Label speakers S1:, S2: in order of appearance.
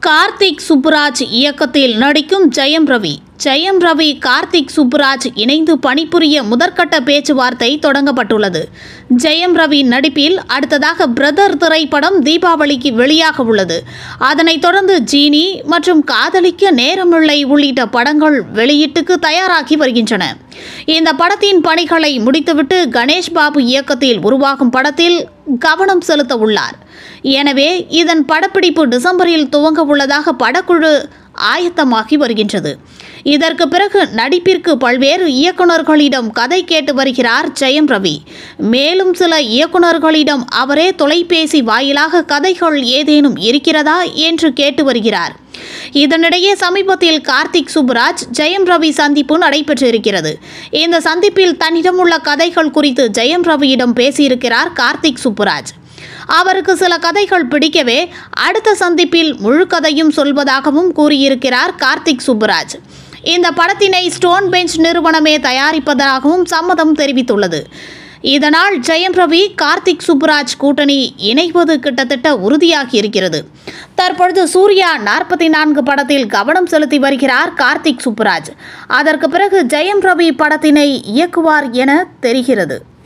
S1: கார்த்திக் சுப்புராஜ் இயக்கத்தில் நடிக்கும் ஜெயம் ரவி ஜெயம் ரவி கார்த்திக் சுப்புராஜ் இணைந்து பணிபுரிய முதற்கட்ட பேச்சுவார்த்தை தொடங்கப்பட்டுள்ளது ஜெயம் ரவி நடிப்பில் அடுத்ததாக பிரதர் திரைப்படம் தீபாவளிக்கு வெளியாக உள்ளது அதனைத் தொடர்ந்து ஜீனி மற்றும் காதலிக்க நேரமில்லை உள்ளிட்ட படங்கள் வெளியீட்டுக்கு தயாராகி வருகின்றன இந்த படத்தின் பணிகளை முடித்துவிட்டு கணேஷ் பாபு இயக்கத்தில் உருவாகும் படத்தில் கவனம் செலுத்த உள்ளார் எனவே இதன் படப்பிடிப்பு டிசம்பரில் துவங்க உள்ளதாக படக்குழு ஆயத்தமாகி வருகின்றது இதற்கு பிறகு நடிப்பிற்கு பல்வேறு இயக்குநர்களிடம் கதை கேட்டு வருகிறார் ஜெயம் ரவி மேலும் சில இயக்குநர்களிடம் அவரே தொலைபேசி வாயிலாக கதைகள் ஏதேனும் இருக்கிறதா என்று கேட்டு வருகிறார் இதனிடையே சமீபத்தில் கார்த்திக் சுப்புராஜ் ஜெயம் ரவி சந்திப்பு நடைபெற்றிருக்கிறது இந்த சந்திப்பில் தன்னிடம் உள்ள கதைகள் குறித்து ஜெயம் ரவியிடம் பேசியிருக்கிறார் கார்த்திக் சுப்புராஜ் அவருக்கு சில கதைகள் பிடிக்கவே அடுத்த சந்திப்பில் முழு கதையும் சொல்வதாகவும் கூறியிருக்கிறார் கார்த்திக் சுப்புராஜ் இந்த படத்தினை ஸ்டோன் பெஞ்ச் நிறுவனமே தயாரிப்பதாகவும் சம்மதம் தெரிவித்துள்ளது இதனால் ஜெயம் ரவி கார்த்திக் சுப்புராஜ் கூட்டணி இணைவது கிட்டத்தட்ட உறுதியாகி இருக்கிறது தற்பொழுது சூர்யா நாற்பத்தி நான்கு படத்தில் கவனம் செலுத்தி வருகிறார் கார்த்திக் சுப்புராஜ் அதற்கு பிறகு ஜெயம் ரவி படத்தினை இயக்குவார் என தெரிகிறது